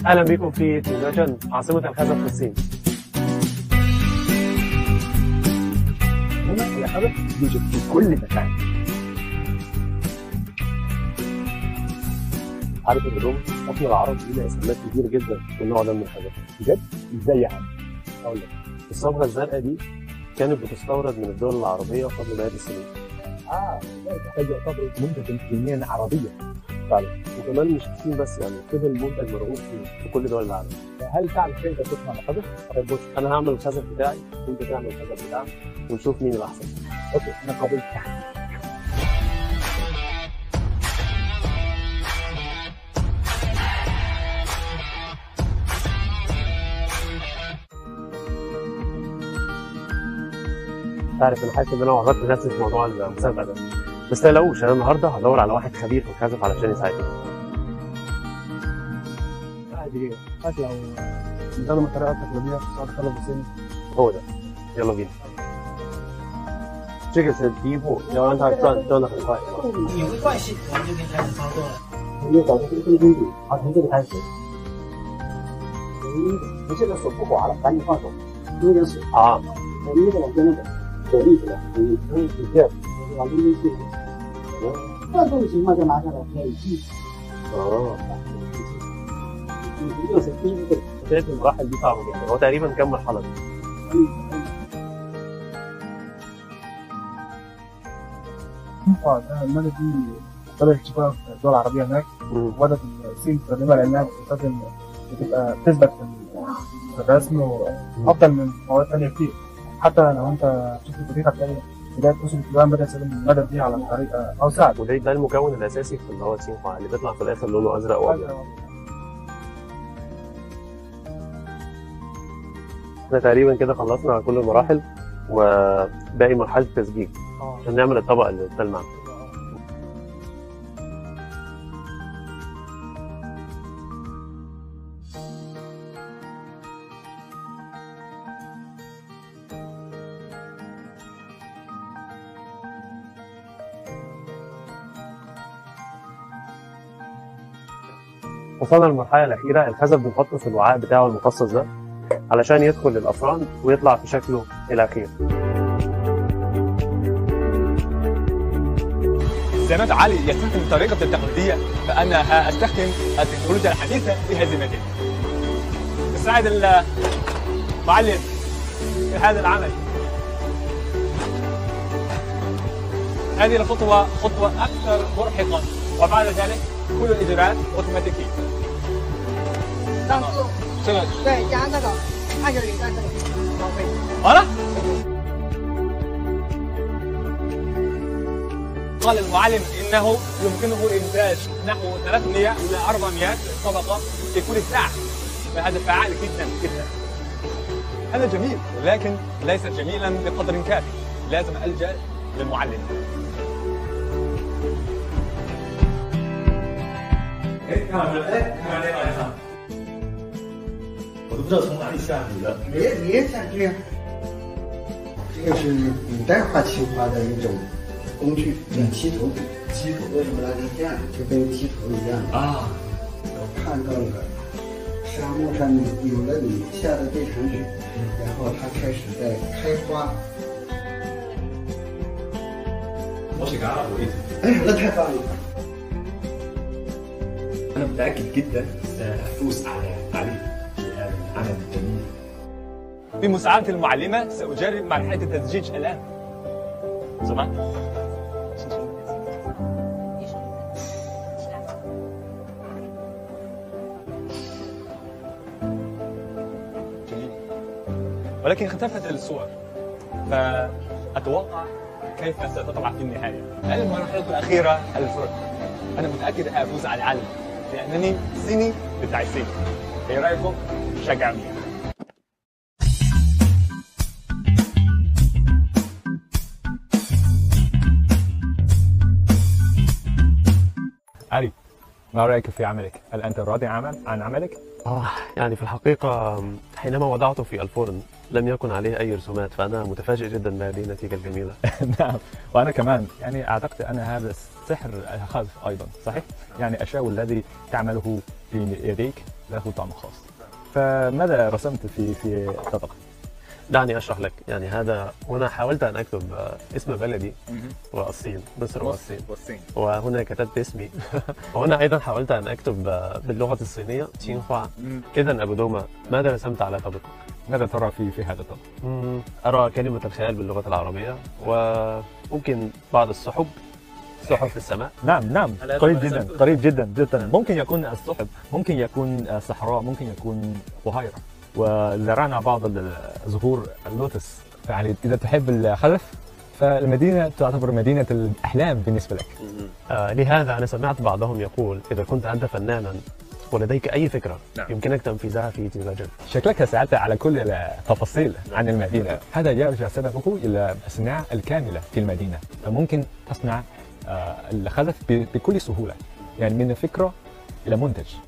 اهلا بكم في تينجن عاصمه الخزف في الصين هنا الخزف يوجد في كل مكان عارف الهدوم احنا العرب لينا اسماء كتير جدا في النوع ده من الخزف بجد ازاي يعني؟ اقول لك الصبغه الزرقاء دي كانت بتستورد من الدول العربيه قبل مئات السنين اه هذا يعتبر منتج فنيا عربيا فعلا وكمان مش الصين بس يعني فضل منتج مرغوب فيه في كل دول العالم هل تعرف كيف تصنع الخزف؟ طيب بص انا هعمل الخزف بتاعي وانت تعمل الخزف بتاعك ونشوف مين الاحسن اوكي انا قابلت تعرف انا حاسس ان انا وعظت نفسي في موضوع المسابقه ده بس تقلقوش انا النهارده هدور على واحد خبير في الخزف علشان يساعدني عادي عادي لو نزلنا من طريقه تقليديه صار طلب الصيني هو ده يلا بينا 这个是第一步，要让它转转的很快。 有个惯性，我们就可以开始操作了。 你要找出这个规矩，好，从这里开始。你现在手不滑了，赶紧放手，有点水， 啊， 我们这往边上走，走力起来，你可以使劲，往边边去。转动的情况下拿下来，可以继续。 اه 你不就是第一个？ شايف المراحل دي صعبه جدا هو تقريبا كام مرحله دي؟ المادة دي بدأت تشتغل في الدول العربية هناك مم. وبدأت الصين تستخدمها لأنها بتستخدم بتبقى تثبت في في الرسم وأفضل من مواد تانية كتير حتى لو أنت شفت التاريخ هتلاقي بداية كتب الديوان بدأت تستخدم المادة دي على طريقة أوسع وده ده المكون الاساسي في اللي هو السينخوا اللي بيطلع في الاخر لونه ازرق وابيض احنا تقريبا كده خلصنا كل المراحل وباقي مرحله التسجيل عشان نعمل الطبق اللي بتلمع وصلنا للمرحله الاخيره الخزف بنحطه في الوعاء بتاعه المخصص ده علشان يدخل الافران ويطلع في شكله الاخير زي ما علي يستخدم الطريقة التقليدية فأنا أستخدم التكنولوجيا الحديثة في هذه المدينة. أساعد المعلم في هذا العمل. هذه الخطوة خطوة أكثر مرهقة وبعد ذلك كل الإجراءات أوتوماتيكية. 当初这个对加那个按钮铃在这里报备。 好了。قال المعلم انه يمكنه انتاج نحو 300 الى 400 طبقه في كل ساعه فهذا فعال جدا جدا هذا جميل ولكن ليس جميلا بقدر كافي لازم الجا للمعلم 哎，看老师，哎，看这个来上，我都不知道从哪里下笔的。 别别下去啊！这个是古代画青花的一种工具，叫漆头笔。漆头为什么来成这样？就跟漆头一样啊， 我看到了沙漠上有了你下的这场雨，然后它开始在开花。 我写干了，我一直。 哎，那太棒了！ أنا متأكد جدا سأفوز على علي في هذا العمل الجميل. بمساعدة المعلمة سأجرب مرحلة التدجيج الآن زمان جميل ولكن اختفت الصور فأتوقع كيف ستطلع في النهاية المرحلة الأخيرة الفرن أنا متأكد أفوز على العالم لأنني صيني بتاع الصين إيه رأيكم؟ شجعوني علي ما رأيك في عملك؟ هل أنت راضي عمل عن عملك؟ آه يعني في الحقيقة حينما وضعته في الفرن لم يكن عليه أي رسومات فأنا متفاجئ جدا بهذه النتيجة الجميلة نعم وأنا كمان يعني أعتقد أن هذا سحر الخزف أيضا صحيح؟ يعني الشيء الذي تعمله بيديك له طعم خاص فماذا رسمت في في طبق؟ دعني اشرح لك يعني هذا هنا حاولت ان اكتب آه، اسم بلدي والصين مصر والصين والصين وهنا كتبت اسمي وهنا ايضا حاولت ان اكتب آه، باللغه الصينيه تشينخوا اذا ابو دوما ماذا رسمت على طبقك؟ ماذا ترى في في هذا الطبق؟ مم، ارى كلمه الخيال باللغه العربيه وممكن بعض السحب سحب في السماء نعم نعم هل هذا قريب ما جدا رسمته؟ قريب جدا جدا ممكن يكون السحب ممكن يكون صحراء ممكن يكون بحيرة وزرعنا بعض الزهور اللوتس يعني إذا تحب الخلف فالمدينة تعتبر مدينة الأحلام بالنسبة لك آه لهذا انا سمعت بعضهم يقول اذا كنت انت فنانا ولديك اي فكره نعم. يمكنك تنفيذها في تيزاجن شكلك سألت على كل التفاصيل عن المدينة هذا يرجع سببه إلى الصناعة الكاملة في المدينة فممكن تصنع آه، الخلف ب- بكل سهولة يعني من الفكرة إلى منتج